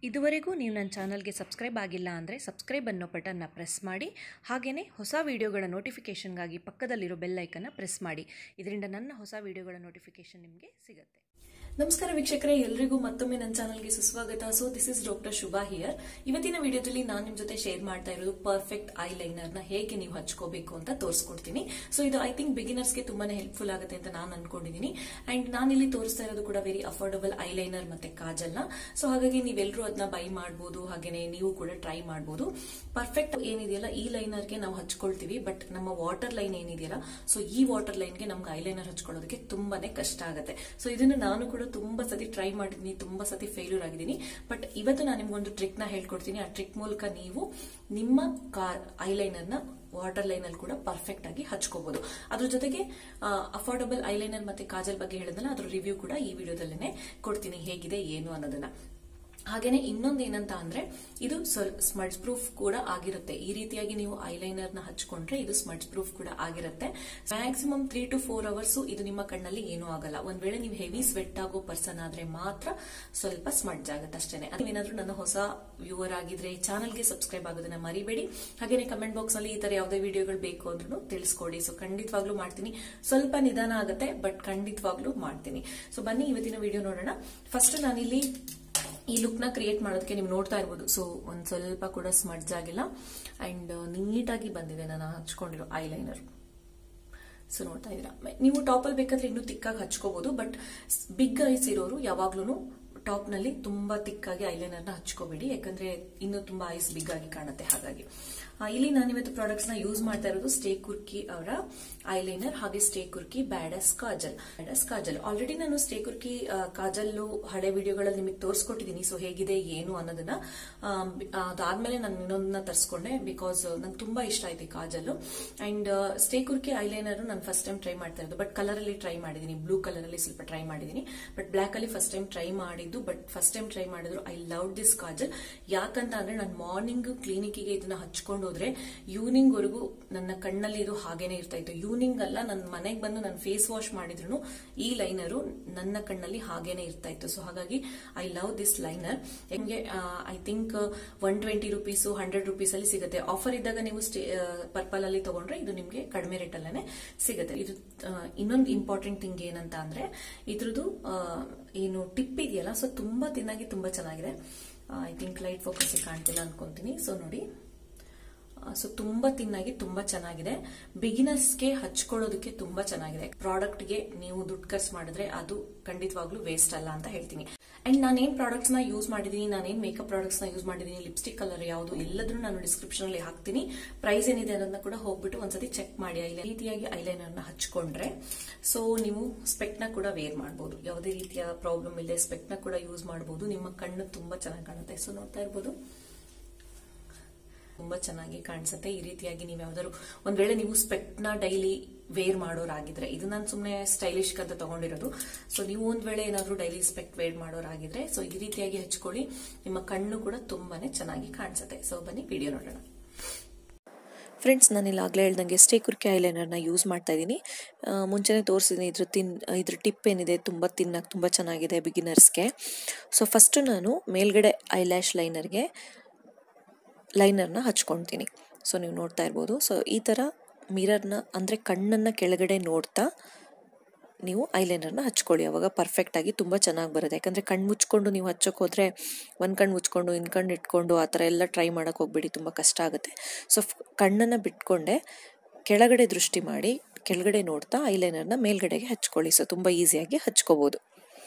ಇದುವರೆಗೂ ನೀವು ನನ್ನ ಚಾನಲ್ಗೆ ಸಬ್ಸ್ಕ್ರೈಬ್ ಆಗಿಲ್ಲ ಅಂದರೆ ಸಬ್ಸ್ಕ್ರೈಬ್ ಅನ್ನೋ ಬಟನ್ನ ಪ್ರೆಸ್ ಮಾಡಿ ಹಾಗೆಯೇ ಹೊಸ ವೀಡಿಯೋಗಳ ನೋಟಿಫಿಕೇಷನ್ಗಾಗಿ ಪಕ್ಕದಲ್ಲಿರೋ ಬೆಲ್ ಐಕನ್ನ ಪ್ರೆಸ್ ಮಾಡಿ ಇದರಿಂದ ನನ್ನ ಹೊಸ ವೀಡಿಯೋಗಳ ನೋಟಿಫಿಕೇಷನ್ ನಿಮಗೆ ಸಿಗುತ್ತೆ ನಮಸ್ಕಾರ ವೀಕ್ಷಕರೇ ಎಲ್ರಿಗೂ ಮತ್ತೊಮ್ಮೆ ನನ್ನ ಚಾನಲ್ಗೆ ಸುಸ್ವಾಗತ so this is doctor Shubha here ಇವತ್ತಿನ ವಿಡಿಯೋದಲ್ಲಿ ನಾನು ನಿಮ್ ಜೊತೆ ಶೇರ್ ಮಾಡ್ತಾ ಇರೋದು ಪರ್ಫೆಕ್ಟ್ ಐ ಲೈನರ್ ನ ಹೇಗೆ ನೀವು ಹಚ್ಕೋಬೇಕು ಅಂತ ತೋರಿಸ್ಕೊಡ್ತೀನಿ ಸೊ ಇದು ಐ ಥಿಂಕ್ ಬಿಗಿನರ್ಸ್ಗೆ ತುಂಬಾನೇ ಹೆಲ್ಪ್ಫುಲ್ ಆಗುತ್ತೆ ಅಂತ ನಾನು ಅನ್ಕೊಂಡಿದ್ದೀನಿ ಅಂಡ್ ನಾನು ಇಲ್ಲಿ ತೋರಿಸ್ತಾ ಇರೋದು ಕೂಡ ವೆರಿ ಅಫೋರ್ಡಬಲ್ ಐ ಲೈನರ್ ಮತ್ತೆ ಕಾಜಲ್ ನ ಸೊ ಹಾಗಾಗಿ ನೀವೆಲ್ಲರೂ ಅದನ್ನ ಬೈ ಮಾಡಬಹುದು ಹಾಗೇನೆ ನೀವು ಕೂಡ ಟ್ರೈ ಮಾಡಬಹುದು ಪರ್ಫೆಕ್ಟ್ ಏನಿದೆಯಲ್ಲ ಈ ಲೈನರ್ಗೆ ನಾವು ಹಚ್ಕೊಳ್ತೀವಿ ಬಟ್ ನಮ್ಮ ವಾಟರ್ ಲೈನ್ ಏನಿದೆಯಲ್ಲ ಸೊ ಈ ವಾಟರ್ ಲೈನ್ಗೆ ನಮ್ಗೆ ಐ ಲೈನರ್ ಹಚ್ಕೊಳ್ಳೋದಕ್ಕೆ ತುಂಬಾನೇ ಕಷ್ಟ ಆಗುತ್ತೆ ಸೊ ಇದನ್ನ ನಾನು ಕೂಡ ತುಂಬಾ ಸತಿ ಟ್ರೈ ಮಾಡಿದ್ದೀನಿ ತುಂಬಾ ಸತಿ ಫೇಲ್ಯೂರ್ ಆಗಿದ್ದೀನಿ ಬಟ್ ಇವತ್ತು ನಾನು ನಿಮ್ಗೊಂದು ಟ್ರಿಕ್ ನ ಹೇಳ್ಕೊಡ್ತೀನಿ ಆ ಟ್ರಿಕ್ ಮೂಲಕ ನೀವು ನಿಮ್ಮ ಐ ಲೈನರ್ ನ ವಾಟರ್ ಲೈನ್ ಅಲ್ಲಿ ಕೂಡ ಪರ್ಫೆಕ್ಟ್ ಆಗಿ ಹಚ್ಕೋಬಹುದು ಅದ್ರ ಜೊತೆಗೆ ಅಫೋರ್ಡಬಲ್ ಐಲೈನರ್ ಮತ್ತೆ ಕಾಜಲ್ ಬಗ್ಗೆ ಹೇಳಿದ್ನಲ್ಲ ಅದ್ರ ರಿವ್ಯೂ ಕೂಡ ಈ ವಿಡಿಯೋದಲ್ಲೇ ಕೊಡ್ತೀನಿ ಹೇಗಿದೆ ಏನು ಅನ್ನೋದನ್ನ ಹಾಗೇನೆ ಇನ್ನೊಂದು ಏನಂತ ಅಂದ್ರೆ ಇದು ಸ್ಮಡ್ಸ್ ಪ್ರೂಫ್ ಕೂಡ ಆಗಿರುತ್ತೆ ಈ ರೀತಿಯಾಗಿ ನೀವು ಐಲೈನರ್ ನ ಹಚ್ಕೊಂಡ್ರೆ ಇದು ಸ್ಮಡ್ಸ್ ಪ್ರೂಫ್ ಕೂಡ ಆಗಿರುತ್ತೆ maximum three to four hours ಇದು ನಿಮ್ಮ ಕಣ್ಣಲ್ಲಿ ಏನೂ ಆಗಲ್ಲ ಒಂದ್ ವೇಳೆ ನೀವು ಹೆವಿ ಸ್ವೆಟ್ ಆಗೋ ಪರ್ಸನ್ ಆದ್ರೆ ಮಾತ್ರ ಸ್ವಲ್ಪ ಸ್ಮಡ್ಜ್ ಆಗುತ್ತೆ ಅಷ್ಟೇನೆ ನೀವೇನಾದ್ರೂ ನನ್ನ ಹೊಸ ವ್ಯೂವರ್ ಆಗಿದ್ರೆ ಚಾನಲ್ಗೆ ಸಬ್ಸ್ಕ್ರೈಬ್ ಆಗೋದನ್ನ ಮರಿಬೇಡಿ ಹಾಗೇನೆ ಕಮೆಂಟ್ ಬಾಕ್ಸ್ ನಲ್ಲಿ ಈ ತರ ಯಾವುದೇ ವಿಡಿಯೋಗಳು ಬೇಕು ಅಂದ್ರೂ ತಿಳಿಸ್ಕೊಡಿ ಸೊ ಖಂಡಿತವಾಗ್ಲೂ ಮಾಡ್ತೀನಿ ಸ್ವಲ್ಪ ನಿಧಾನ ಆಗುತ್ತೆ ಬಟ್ ಖಂಡಿತವಾಗ್ಲೂ ಮಾಡ್ತೀನಿ ಸೊ ಬನ್ನಿ ಇವತ್ತಿನ ವಿಡಿಯೋ ನೋಡೋಣ ಫಸ್ಟ್ ನಾನಿಲ್ಲಿ ಈ ಲುಕ್ ನ ಕ್ರಿಯೇಟ್ ಮಾಡೋದಕ್ಕೆ ನೀವು ನೋಡ್ತಾ ಇರ್ಬೋದು ಸೊ ಒಂದ್ ಸ್ವಲ್ಪ ಕೂಡ ಸ್ಮಡ್ಜ್ ಆಗಿಲ್ಲ ಅಂಡ್ ನೀಟಾಗಿ ಬಂದಿದೆ ನಾನು ಹಚ್ಕೊಂಡಿರೋ ಐ ಲೈನರ್ ಸೊ ನೋಡ್ತಾ ಇದ್ದೀರಾ ನೀವು ಟಾಪ್ ಅಲ್ಲಿ ಬೇಕಾದ್ರೆ ಇನ್ನೂ ತಿಕ್ಕಾಗಿ ಹಚ್ಕೋಬಹುದು ಬಟ್ ಬಿಗ್ ಐಸ್ ಇರೋರು ಯಾವಾಗ್ಲೂ ಟಾಪ್ ನಲ್ಲಿ ತುಂಬಾ ತಿಕ್ಕಾಗಿ ಐಲೈನರ್ ನ ಹಚ್ಕೋಬೇಡಿ ಯಾಕಂದ್ರೆ ಇನ್ನೂ ತುಂಬಾ ಐಸ್ ಬಿಗ್ ಆಗಿ ಕಾಣುತ್ತೆ ಹಾಗಾಗಿ ಇಲ್ಲಿ ನಾನು ಇವತ್ತು ಪ್ರಾಡಕ್ಟ್ಸ್ ನ ಯೂಸ್ ಮಾಡ್ತಾ ಇರೋದು ಸ್ಟೇ ಕುರ್ಕಿ ಅವರ ಐಲೈನರ್ ಹಾಗೆ stay quirky badass kajal badass kajal already ನಾನು ಸ್ಟೇ ಕುರ್ಕಿ ಕಾಜಲ್ ಹಳೆ ವಿಡಿಯೋಗಳಲ್ಲಿ ನಿಮಗೆ ತೋರಿಸ್ಕೊಟ್ಟಿದ್ದೀನಿ ಸೊ ಹೇಗಿದೆ ಏನು ಅನ್ನೋದನ್ನ ಅದಾದ್ಮೇಲೆ ನಾನು ಇನ್ನೊಂದನ್ನ ತರಿಸ್ಕೊಂಡೆ ಬಿಕಾಸ್ ನಂಗೆ ತುಂಬಾ ಇಷ್ಟ ಆಯ್ತು ಈ kajal and stay quirky eyeliner ನಾನು ಫಸ್ಟ್ ಟೈಮ್ ಟ್ರೈ ಮಾಡ್ತಾ ಇರೋದು ಬಟ್ ಕಲರ್ ಅಲ್ಲಿ ಟ್ರೈ ಮಾಡಿದೀನಿ ಬ್ಲೂ ಕಲರ್ ಅಲ್ಲಿ ಸ್ವಲ್ಪ ಟ್ರೈ ಮಾಡಿದೀನಿ ಬಟ್ ಬ್ಲಾಕ್ ಅಲ್ಲಿ ಫಸ್ಟ್ ಟೈಮ್ ಟ್ರೈ ಮಾಡಿದ್ದು ಬಟ್ ಫಸ್ಟ್ ಟೈಮ್ ಟ್ರೈ ಮಾಡಿದ್ರು ಐ ಲವ್ ದಿಸ್ ಕಾಜಲ್ ಯಾಕಂತ ಅಂದ್ರೆ ನಾನು ಮಾರ್ನಿಂಗ್ ಕ್ಲಿನಿಕ್ಗೆ ಇದನ್ನ ಹಚ್ಕೊಂಡು ಹೋದ್ರೆ ಈವ್ನಿಂಗ್ ವರೆಗೂ ನನ್ನ ಕಣ್ಣಲ್ಲಿ ಇದು ಹಾಗೇನೆ ಇರ್ತಾ ಇತ್ತು ಈವ್ನಿಂಗ್ ಅಲ್ಲ ನನ್ನ ಮನೆಗೆ ಬಂದು ನಾನು ಫೇಸ್ ವಾಶ್ ಮಾಡಿದ್ರು ಈ ಲೈನರು ನನ್ನ ಕಣ್ಣಲ್ಲಿ ಹಾಗೇನೆ ಇರ್ತಾ ಇತ್ತು ಸೊ ಹಾಗಾಗಿ ಐ ಲವ್ ದಿಸ್ ಲೈನರ್ ನಿಮಗೆ I think one twenty rupees hundred rupees ಅಲ್ಲಿ ಸಿಗುತ್ತೆ ಆಫರ್ ಇದ್ದಾಗ ನೀವು ಪರ್ಪಲ್ ಅಲ್ಲಿ ತಗೊಂಡ್ರೆ ಇದು ನಿಮಗೆ ಕಡಿಮೆ ರೇಟ್ ಅಲ್ಲೇ ಸಿಗುತ್ತೆ ಇದು ಇನ್ನೊಂದು ಇಂಪಾರ್ಟೆಂಟ್ ಥಿಂಗ್ ಏನಂತ ಅಂದ್ರೆ ಇದ್ರದ್ದು ಏನು ಟಿಪ್ ಇದೆಯಲ್ಲ ಸೊ ತುಂಬಾ ತಿನ್ನಾಗಿ ತುಂಬಾ ಚೆನ್ನಾಗಿದೆ ಐ ಥಿಂಕ್ ಲೈಟ್ ಫೋಕಸ್ ಕಾಣ್ತಿಲ್ಲ ಅನ್ಕೊಂತೀನಿ ಸೊ ನೋಡಿ ಸೊ ತುಂಬಾ ತಿನ್ನಾಗಿ ತುಂಬಾ ಚೆನ್ನಾಗಿದೆ ಬಿಗಿನರ್ಸ್ಗೆ ಹಚ್ಕೊಳ್ಳೋದಕ್ಕೆ ತುಂಬಾ ಚೆನ್ನಾಗಿದೆ ಪ್ರಾಡಕ್ಟ್ಗೆ ನೀವು ದುಡ್ಡು ಖರ್ಚು ಮಾಡಿದ್ರೆ ಅದು ಖಂಡಿತವಾಗ್ಲೂ ವೇಸ್ಟ್ ಅಲ್ಲ ಅಂತ ಹೇಳ್ತೀನಿ ಅಂಡ್ ನಾನೇನ್ ಪ್ರಾಡಕ್ಟ್ಸ್ ನ ಯೂಸ್ ಮಾಡಿದೀನಿ ನಾನೇನ್ ಮೇಕಪ್ ಪ್ರಾಡಕ್ಟ್ಸ್ ನ ಯೂಸ್ ಮಾಡಿದೀನಿ ಲಿಪ್ಸ್ಟಿಕ್ ಕಲರ್ ಯಾವುದು ಎಲ್ಲದನ್ನು ನಾನು ಡಿಸ್ಕ್ರಿಪ್ಷನ್ ಅಲ್ಲಿ ಹಾಕ್ತೀನಿ ಪ್ರೈಸ್ ಏನಿದೆ ಅನ್ನೋದನ್ನ ಕೂಡ ಹೋಗ್ಬಿಟ್ಟು ಒಂದ್ಸತಿ ಚೆಕ್ ಮಾಡಿ ಈ ರೀತಿಯಾಗಿ ಐಲೈನರ್ ನ ಹಚ್ಕೊಂಡ್ರೆ ಸೊ ನೀವು ಸ್ಪೆಕ್ ನ ಕೂಡ ವೇರ್ ಮಾಡಬಹುದು ಯಾವುದೇ ರೀತಿಯ ಪ್ರಾಬ್ಲಮ್ ಇಲ್ಲದೆ ಸ್ಪೆಕ್ ನ ಕೂಡ ಯೂಸ್ ಮಾಡಬಹುದು ನಿಮ್ಮ ಕಣ್ಣು ತುಂಬಾ ಚೆನ್ನಾಗಿ ಕಾಣುತ್ತೆ ಸೊ ನೋಡ್ತಾ ಇರ್ಬೋದು ತುಂಬಾ ಚೆನ್ನಾಗಿ ಕಾಣಿಸುತ್ತೆ ಈ ರೀತಿಯಾಗಿ ನೀವು ಯಾವ್ದಾದ್ರು ಒಂದ್ ವೇಳೆ ನೀವು ಸ್ಪೆಕ್ ನ ಡೈಲಿ ವೇರ್ ಮಾಡೋರಾಗಿದ್ರೆ ಇದು ನಾನು ಸುಮ್ಮನೆ ಸ್ಟೈಲಿಶ್ ಅಂತ ತಗೊಂಡಿರೋದು ಸೊ ನೀವು ಒಂದ್ ವೇಳೆ ಏನಾದ್ರು ಡೈಲಿ ಸ್ಪೆಕ್ ವೇರ್ ಮಾಡೋರಾಗಿದ್ರೆ ಸೊ ಈ ರೀತಿಯಾಗಿ ಹಚ್ಕೊಳ್ಳಿ ನಿಮ್ಮ ಕಣ್ಣು ಕೂಡ ತುಂಬಾನೇ ಚೆನ್ನಾಗಿ ಕಾಣಿಸುತ್ತೆ ಸೊ ಬನ್ನಿ ವಿಡಿಯೋ ನೋಡೋಣ ಫ್ರೆಂಡ್ಸ್ ನಾನಿಲ್ಲಿ ಆಗಲೇ ಹೇಳ್ದಂಗೆ ಸ್ಟೇ ಕುರ್ಕಿ ಐಲೈನರ್ನ ಯೂಸ್ ಮಾಡ್ತಾ ಇದ್ದೀನಿ ಮುಂಚೆನೇ ತೋರಿಸಿದ್ದೀನಿ ಇದ್ರ ತಿನ್ ಇದ್ರ ಟಿಪ್ ಏನಿದೆ ತುಂಬ ತಿನ್ನಕ್ಕೆ ತುಂಬ ಚೆನ್ನಾಗಿದೆ ಬಿಗಿನರ್ಸ್ಗೆ ಸೊ ಫಸ್ಟು ನಾನು ಮೇಲ್ಗಡೆ ಐಲ್ಯಾಶ್ ಲೈನರ್ಗೆ ಲೈನರ್ನ ಹಚ್ಕೊಳ್ತೀನಿ ಸೊ ನೀವು ನೋಡ್ತಾ ಇರ್ಬೋದು ಸೊ ಈ ಥರ ಮಿರರ್ನ ಅಂದರೆ ಕಣ್ಣನ್ನು ಕೆಳಗಡೆ ನೋಡ್ತಾ ನೀವು ಐಲೈನರ್ನ ಹಚ್ಕೊಳ್ಳಿ ಅವಾಗ ಪರ್ಫೆಕ್ಟಾಗಿ ತುಂಬ ಚೆನ್ನಾಗಿ ಬರುತ್ತೆ ಯಾಕಂದರೆ ಕಣ್ಣು ಮುಚ್ಕೊಂಡು ನೀವು ಹಚ್ಚೋಕೆ ಹೋದರೆ ಒಂದು ಕಣ್ಣು ಮುಚ್ಕೊಂಡು ಇನ್ನು ಕಣ್ಣು ಇಟ್ಕೊಂಡು ಆ ಥರ ಎಲ್ಲ ಟ್ರೈ ಮಾಡೋಕೆ ಹೋಗ್ಬೇಡಿ ತುಂಬ ಕಷ್ಟ ಆಗುತ್ತೆ ಸೊ ಕಣ್ಣನ್ನು ಬಿಟ್ಕೊಂಡೆ ಕೆಳಗಡೆ ದೃಷ್ಟಿ ಮಾಡಿ ಕೆಳಗಡೆ ನೋಡ್ತಾ ಐಲೈನರ್ನ ಮೇಲ್ಗಡೆಗೆ ಹಚ್ಕೊಳ್ಳಿ ಸೊ ತುಂಬ ಈಸಿಯಾಗಿ ಹಚ್ಕೋಬೋದು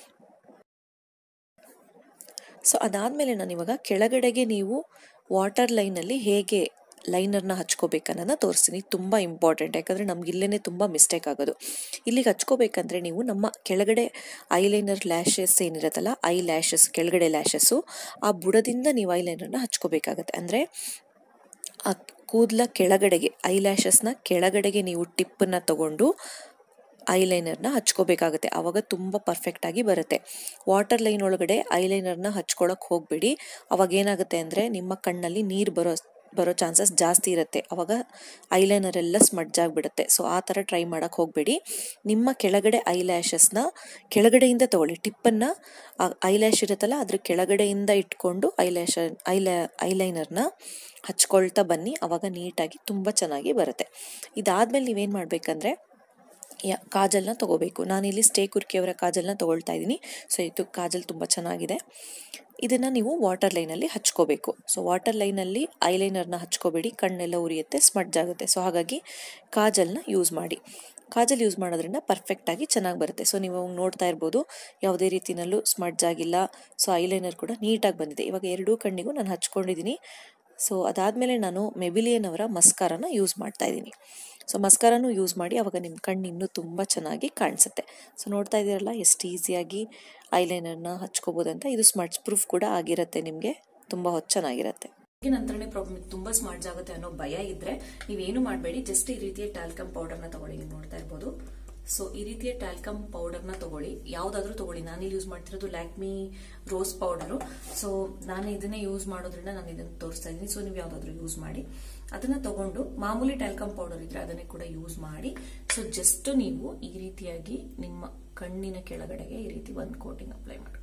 ಸೊ ಅದಾದಮೇಲೆ ನಾನು ಇವಾಗ ಕೆಳಗಡೆಗೆ ನೀವು ವಾಟರ್ ಲೈನಲ್ಲಿ ಹೇಗೆ ಲೈನರ್ನ ಹಚ್ಕೋಬೇಕನ್ನೋದನ್ನ ತೋರಿಸ್ತೀನಿ ತುಂಬ ಇಂಪಾರ್ಟೆಂಟ್ ಯಾಕಂದರೆ ನಮ್ಗೆ ಇಲ್ಲೇ ತುಂಬ ಮಿಸ್ಟೇಕ್ ಆಗೋದು ಇಲ್ಲಿಗೆ ಹಚ್ಕೋಬೇಕಂದ್ರೆ ನೀವು ನಮ್ಮ ಕೆಳಗಡೆ ಐಲೈನರ್ ಲ್ಯಾಶಸ್ ಏನಿರುತ್ತಲ್ಲ ಐ ಲ್ಯಾಶಸ್ ಕೆಳಗಡೆ ಲ್ಯಾಶಸ್ಸು ಆ ಬುಡದಿಂದ ನೀವು ಐಲೈನರ್ನ ಹಚ್ಕೋಬೇಕಾಗತ್ತೆ ಅಂದರೆ ಆ ಕೂದಲ ಕೆಳಗಡೆಗೆ ಐ ಲ್ಯಾಶಸ್ನ ಕೆಳಗಡೆಗೆ ನೀವು ಟಿಪ್ಪನ್ನು ತಗೊಂಡು ಐಲೈನರ್ನ ಹಚ್ಕೋಬೇಕಾಗುತ್ತೆ ಆವಾಗ ತುಂಬ ಪರ್ಫೆಕ್ಟಾಗಿ ಬರುತ್ತೆ ವಾಟರ್ ಲೈನ್ ಒಳಗಡೆ ಐಲೈನರ್ನ ಹಚ್ಕೊಳಕ್ಕೆ ಹೋಗಬೇಡಿ ಅವಾಗ ಏನಾಗುತ್ತೆ ಅಂದರೆ ನಿಮ್ಮ ಕಣ್ಣಲ್ಲಿ ನೀರು ಬರೋ ಬರೋ ಚಾನ್ಸಸ್ ಜಾಸ್ತಿ ಇರುತ್ತೆ ಅವಾಗ ಐಲೈನರ್ ಎಲ್ಲ ಸ್ಮಡ್ಜ್ ಆಗಿಬಿಡುತ್ತೆ ಸೊ ಆ ಥರ ಟ್ರೈ ಮಾಡೋಕ್ಕೆ ಹೋಗಬೇಡಿ ನಿಮ್ಮ ಕೆಳಗಡೆ ಐ ಲ್ಯಾಶಸ್ನ ಕೆಳಗಡೆಯಿಂದ ತಗೊಳ್ಳಿ ಟಿಪ್ಪನ್ನು ಐಲ್ಯಾಶ್ ಇರುತ್ತಲ್ಲ ಅದ್ರ ಕೆಳಗಡೆಯಿಂದ ಇಟ್ಕೊಂಡು ಐಲ್ಯಾಶ ಐಲ ಐಲೈನರ್ನ ಹಚ್ಕೊಳ್ತಾ ಬನ್ನಿ ಅವಾಗ ನೀಟಾಗಿ ತುಂಬ ಚೆನ್ನಾಗಿ ಬರುತ್ತೆ ಇದಾದಮೇಲೆ ನೀವೇನು ಮಾಡಬೇಕಂದ್ರೆ ಯಾ ಕಾಜಲ್ನ ತೊಗೋಬೇಕು ನಾನಿಲ್ಲಿ ಸ್ಟೇ ಕುರ್ಕಿಯವರ ಕಾಜಲ್ನ ತೊಗೊಳ್ತಾ ಇದ್ದೀನಿ ಸೊ ಇದು ಕಾಜಲ್ ತುಂಬ ಚೆನ್ನಾಗಿದೆ ಇದನ್ನು ನೀವು ವಾಟರ್ ಲೈನಲ್ಲಿ ಹಚ್ಕೋಬೇಕು ಸೊ ವಾಟರ್ ಲೈನಲ್ಲಿ ಐಲೈನರ್ನ ಹಚ್ಕೋಬೇಡಿ ಕಣ್ಣೆಲ್ಲ ಉರಿಯುತ್ತೆ ಸ್ಮಡ್ಜ್ ಆಗುತ್ತೆ ಸೊ ಹಾಗಾಗಿ ಕಾಜಲ್ನ ಯೂಸ್ ಮಾಡಿ ಕಾಜಲ್ ಯೂಸ್ ಮಾಡೋದ್ರಿಂದ ಪರ್ಫೆಕ್ಟಾಗಿ ಚೆನ್ನಾಗಿ ಬರುತ್ತೆ ಸೊ ನೀವು ನೋಡ್ತಾ ಇರ್ಬೋದು ಯಾವುದೇ ರೀತಿಯಲ್ಲೂ ಸ್ಮಡ್ಜ್ ಆಗಿಲ್ಲ ಸೊ ಐಲೈನರ್ ಕೂಡ ನೀಟಾಗಿ ಬಂದಿದೆ ಇವಾಗ ಎರಡೂ ಕಣ್ಣಿಗೂ ನಾನು ಹಚ್ಕೊಂಡಿದ್ದೀನಿ ಸೊ ಅದಾದಮೇಲೆ ನಾನು ಮೆಬಿಲಿಯನ್ ಅವರ ಮಸ್ಕಾರನ ಯೂಸ್ ಮಾಡ್ತಾ ಇದ್ದೀನಿ ಸೊ ಮಸ್ಕಾರನೂ ಯೂಸ್ ಮಾಡಿ ಅವಾಗ ನಿಮ್ಮ ಕಣ್ಣು ಇನ್ನೂ ತುಂಬ ಚೆನ್ನಾಗಿ ಕಾಣಿಸುತ್ತೆ ಸೊ ನೋಡ್ತಾ ಇದ್ದೀರಲ್ಲ ಎಷ್ಟು ಈಸಿಯಾಗಿ ಐಲೈನರ್ನ ಹಚ್ಕೋಬೋದಂತ ಇದು ಸ್ಮಡ್ಜ್ ಪ್ರೂಫ್ ಕೂಡ ಆಗಿರುತ್ತೆ ನಿಮಗೆ ತುಂಬ ಹೊತ್ತು ಚೆನ್ನಾಗಿರುತ್ತೆ ನಂತರನೇ ಪ್ರಾಬ್ಲಮ್ ತುಂಬಾ ಸ್ಮಾರ್ಟ್ ಆಗುತ್ತೆ ಅನ್ನೋ ಭಯ ಇದ್ರೆ ನೀವೇನು ಮಾಡಬೇಡಿ ಜಸ್ಟ್ ಈ ರೀತಿಯ ಟ್ಯಾಲ್ಕಮ್ ಪೌಡರ್ನ ತಗೊಳ್ಳಿ ನೀವು ನೋಡ್ತಾ ಇರ್ಬೋದು ಸೊ ಈ ರೀತಿಯ ಟ್ಯಾಲ್ಕಮ್ ಪೌಡರ್ನ ತಗೊಳ್ಳಿ ಯಾವ್ದಾದ್ರೂ ತಗೊಳ್ಳಿ ನಾನಿಲ್ಲಿ ಯೂಸ್ ಮಾಡ್ತಿರೋದು ಲ್ಯಾಕ್ಮಿ ರೋಸ್ ಪೌಡರು ಸೊ ನಾನು ಇದನ್ನೇ ಯೂಸ್ ಮಾಡೋದ್ರಿಂದ ನಾನು ಇದನ್ನ ತೋರಿಸ್ತಾ ಇದ್ದೀನಿ ಸೊ ನೀವು ಯಾವ್ದಾದ್ರು ಯೂಸ್ ಮಾಡಿ ಅದನ್ನ ತಗೊಂಡು ಮಾಮೂಲಿ ಟ್ಯಾಲ್ಕಮ್ ಪೌಡರ್ ಇದ್ರೆ ಅದನ್ನೇ ಕೂಡ ಯೂಸ್ ಮಾಡಿ ಸೊ ಜಸ್ಟ್ ನೀವು ಈ ರೀತಿಯಾಗಿ ನಿಮ್ಮ ಕಣ್ಣಿನ ಕೆಳಗಡೆಗೆ ಈ ರೀತಿ ಒಂದು ಕೋಟಿಂಗ್ ಅಪ್ಲೈ ಮಾಡ್ಕೊಳ್ಳಿ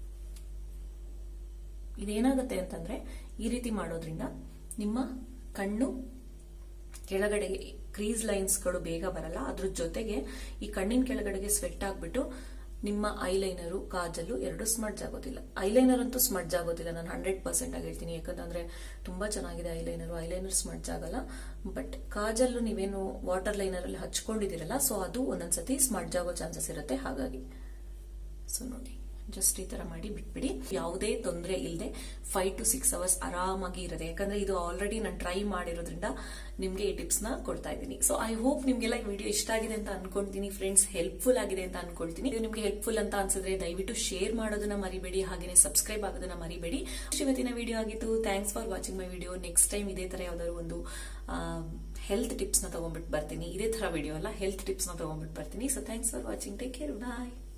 ಇದೇನಾಗುತ್ತೆ ಅಂತಂದ್ರೆ ಈ ರೀತಿ ಮಾಡೋದ್ರಿಂದ ನಿಮ್ಮ ಕಣ್ಣು ಕೆಳಗಡೆ ಕ್ರೀಸ್ ಲೈನ್ಸ್ಗಳು ಬೇಗ ಬರಲ್ಲ ಅದ್ರ ಜೊತೆಗೆ ಈ ಕಣ್ಣಿನ ಕೆಳಗಡೆಗೆ ಸ್ವೆಟ್ ಆಗ್ಬಿಟ್ಟು ನಿಮ್ಮ ಐಲೈನರು ಕಾಜಲ್ಲು ಎರಡು ಸ್ಮಡ್ಜ್ ಆಗೋದಿಲ್ಲ ಐಲೈನರ್ ಅಂತೂ ಸ್ಮಡ್ಜ್ ಆಗೋದಿಲ್ಲ ನಾನು ಹಂಡ್ರೆಡ್ ಪರ್ಸೆಂಟ್ ಆಗಿ ಹೇಳ್ತೀನಿ ಯಾಕಂದ್ರೆ ತುಂಬಾ ಚೆನ್ನಾಗಿದೆ ಐಲೈನರು ಐಲೈನರ್ ಸ್ಮಡ್ಜ್ ಆಗಲ್ಲ ಬಟ್ ಕಾಜಲ್ಲು ನೀವೇನು ವಾಟರ್ ಲೈನರ್ ಅಲ್ಲಿ ಹಚ್ಕೊಂಡಿದ್ದೀರಲ್ಲ ಸೊ ಅದು ಒಂದೊಂದ್ಸತಿ ಸ್ಮಡ್ಜ್ ಆಗೋ ಚಾನ್ಸಸ್ ಇರುತ್ತೆ ಹಾಗಾಗಿ ಸೊ ನೋಡಿ ಜಸ್ಟ್ ಈ ತರ ಮಾಡಿ ಬಿಟ್ಬಿಡಿ ಯಾವುದೇ ತೊಂದರೆ ಇಲ್ಲದೆ ಫೈವ್ ಟು ಸಿಕ್ಸ್ ಅವರ್ಸ್ ಆರಾಮಾಗಿ ಇರುತ್ತೆ ಯಾಕಂದ್ರೆ ಇದು ಆಲ್ರೆಡಿ ನಾನು ಟ್ರೈ ಮಾಡಿರೋದ್ರಿಂದ ನಿಮ್ಗೆ ಈ ಟಿಪ್ಸ್ ನ ಕೊಡ್ತಾ ಇದ್ದೀನಿ ಸೊ ಐ ಹೋಪ್ ನಿಮ್ಗೆಲ್ಲ ಈ ವಿಡಿಯೋ ಇಷ್ಟ ಆಗಿದೆ ಅಂತ ಅನ್ಕೊಂತೀನಿ ಫ್ರೆಂಡ್ಸ್ ಹೆಲ್ಪ್ಫುಲ್ ಆಗಿದೆ ಅಂತ ಅನ್ಕೊಳ್ತೀನಿ ಇದು ನಿಮ್ಗೆ ಹೆಲ್ಪ್ಫುಲ್ ಅಂತ ಅನ್ಸಿದ್ರೆ ದಯವಿಟ್ಟು ಶೇರ್ ಮಾಡೋದನ್ನ ಮರಿಬೇಡಿ ಹಾಗೆ ಸಬ್ಸ್ಕ್ರೈಬ್ ಆಗೋದನ್ನ ಮರಿಬೇಡಿ ಇವತ್ತಿನ ವಿಡಿಯೋ ಆಗಿತ್ತು thanks for watching my video next time ಇದೇ ತರ ಯಾವ್ದಾದ್ರು ಒಂದು ಹೆಲ್ತ್ ಟಿಪ್ಸ್ ನ ತಗೊಂಡ್ಬಿಟ್ಟು ಬರ್ತೀನಿ ಇದೇ ತರ ವಿಡಿಯೋ ಅಲ್ಲ ಹೆಲ್ತ್ ಟಿಪ್ಸ್ ನ ತಗೊಂಡ್ಬಿಟ್ಟು ಬರ್ತೀನಿ so thanks for watching take care bye